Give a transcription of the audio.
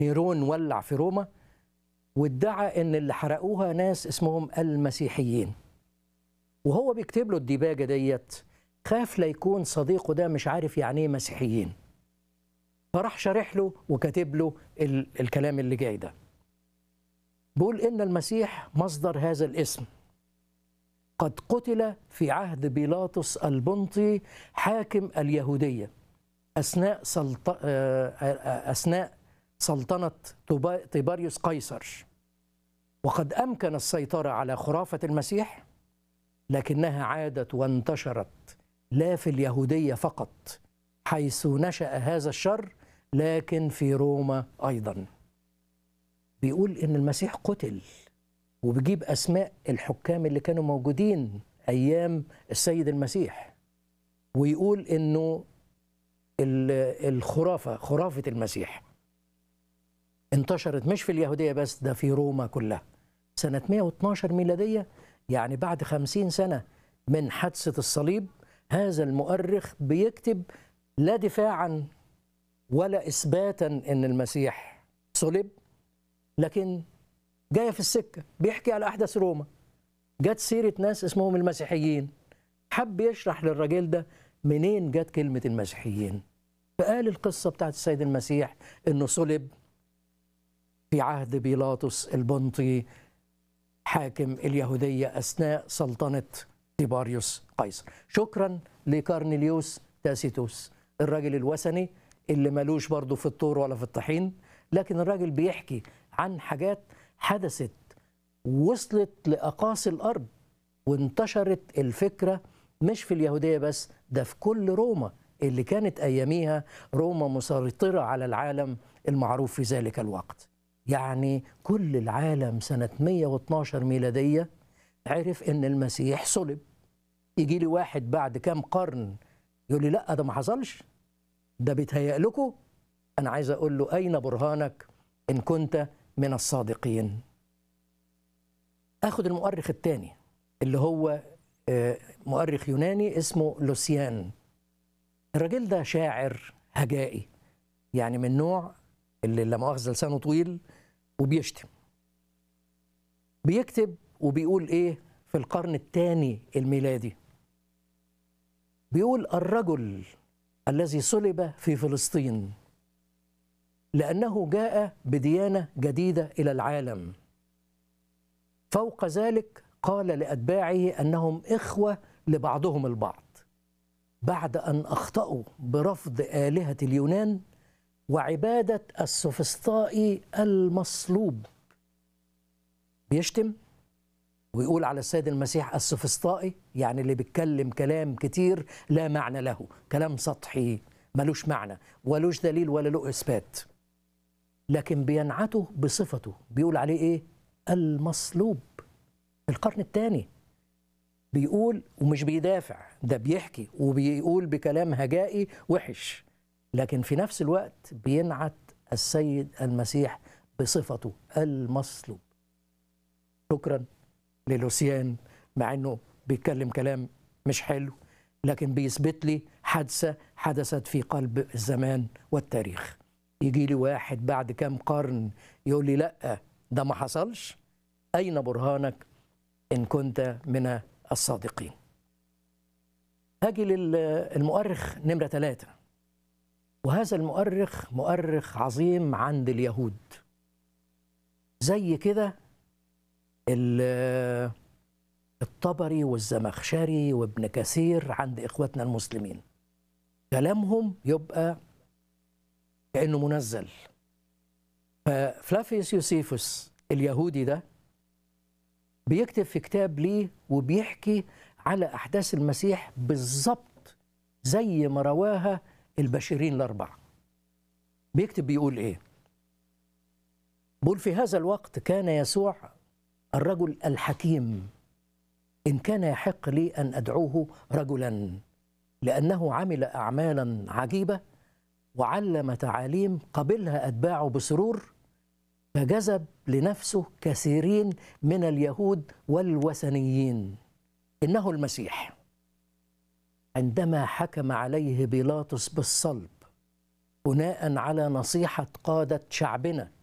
نيرون ولع في روما وادعى ان اللي حرقوها ناس اسمهم المسيحيين وهو بيكتب له الديباجه ديت خاف لا يكون صديقه ده مش عارف يعني ايه مسيحيين فراح شارح له وكاتب له ال- الكلام اللي جاي ده بيقول ان المسيح مصدر هذا الاسم قد قتل في عهد بيلاطس البنطي حاكم اليهوديه اثناء سلط... آه، آه، اثناء سلطنه طوبا- طيباريوس قيصر وقد امكن السيطره على خرافه المسيح لكنها عادت وانتشرت لا في اليهوديه فقط حيث نشا هذا الشر لكن في روما ايضا بيقول ان المسيح قتل وبيجيب اسماء الحكام اللي كانوا موجودين ايام السيد المسيح ويقول انه ال- الخرافه خرافه المسيح انتشرت مش في اليهوديه بس ده في روما كلها سنه 112 ميلاديه يعني بعد خمسين سنه من حادثه الصليب هذا المؤرخ بيكتب لا دفاعا ولا اثباتا ان المسيح صلب لكن جايه في السكه بيحكي على احداث روما جت سيره ناس اسمهم المسيحيين حب يشرح للراجل ده منين جت كلمه المسيحيين فقال القصه بتاعت السيد المسيح انه صلب في عهد بيلاطس البنطي حاكم اليهوديه اثناء سلطنه تيباريوس قيصر شكرا لكارنيليوس تاسيتوس الراجل الوثني اللي ملوش برضه في الطور ولا في الطحين لكن الراجل بيحكي عن حاجات حدثت وصلت لأقاصي الأرض وانتشرت الفكرة مش في اليهودية بس ده في كل روما اللي كانت أياميها روما مسيطرة على العالم المعروف في ذلك الوقت يعني كل العالم سنة 112 ميلادية عرف إن المسيح صلب يجي لي واحد بعد كام قرن يقول لي لا ده ما حصلش ده بيتهيأ لكم أنا عايز أقول له أين برهانك إن كنت من الصادقين أخذ المؤرخ الثاني اللي هو آه، مؤرخ يوناني اسمه لوسيان الراجل ده شاعر هجائي يعني من نوع اللي لا مؤاخذة لسانه طويل وبيشتم بيكتب وبيقول ايه في القرن الثاني الميلادي بيقول الرجل الذي صلب في فلسطين لأنه جاء بديانة جديدة إلى العالم فوق ذلك قال لأتباعه أنهم إخوة لبعضهم البعض بعد أن أخطأوا برفض آلهة اليونان وعبادة السوفسطائي المصلوب بيشتم ويقول على السيد المسيح السوفسطائي يعني اللي بيتكلم كلام كتير لا معنى له كلام سطحي ملوش معنى ولوش دليل ولا له إثبات لكن بينعته بصفته بيقول عليه إيه المصلوب في القرن الثاني بيقول ومش بيدافع ده بيحكي وبيقول بكلام هجائي وحش لكن في نفس الوقت بينعت السيد المسيح بصفته المصلوب شكرا للوسيان مع انه بيتكلم كلام مش حلو لكن بيثبت لي حادثه حدثت في قلب الزمان والتاريخ يجي لي واحد بعد كام قرن يقول لي لا ده ما حصلش اين برهانك ان كنت من الصادقين هاجي للمؤرخ نمره ثلاثه وهذا المؤرخ مؤرخ عظيم عند اليهود زي كده ال- الطبري والزمخشري وابن كثير عند اخواتنا المسلمين كلامهم يبقى كانه منزل ففلافيوس يوسيفوس اليهودي ده بيكتب في كتاب ليه وبيحكي على احداث المسيح بالظبط زي ما رواها البشرين الاربعه بيكتب بيقول ايه بيقول في هذا الوقت كان يسوع الرجل الحكيم ان كان يحق لي ان ادعوه رجلا لانه عمل اعمالا عجيبه وعلم تعاليم قبلها اتباعه بسرور فجذب لنفسه كثيرين من اليهود والوثنيين انه المسيح عندما حكم عليه بيلاطس بالصلب بناء على نصيحة قادة شعبنا